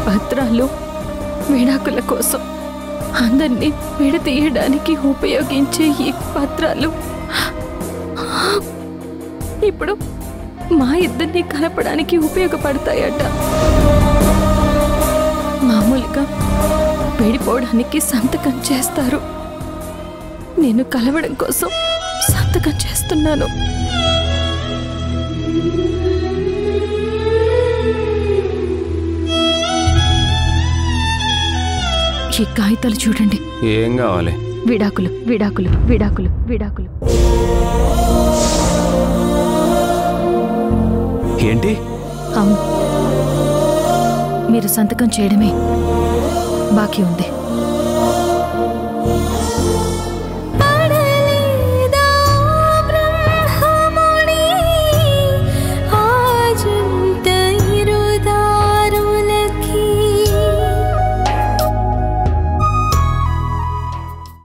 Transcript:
పత్రాలు విడాకుల కోసం అందరినీ విడతీయడానికి ఉపయోగించే ఈ పత్రాలు ఇప్పుడు మా ఇద్దరిని కలపడానికి ఉపయోగపడతాయట మామూలుగా విడిపోవడానికి సంతకం చేస్తారు నేను కలవడం కోసం సంతకం చేస్తున్నాను ఈ కాగితాలు చూడండి ఏం కావాలి విడాకులు విడాకులు విడాకులు విడాకులు ఏంటి అవును మీరు సంతకం చేయడమే బాకీ ఉంది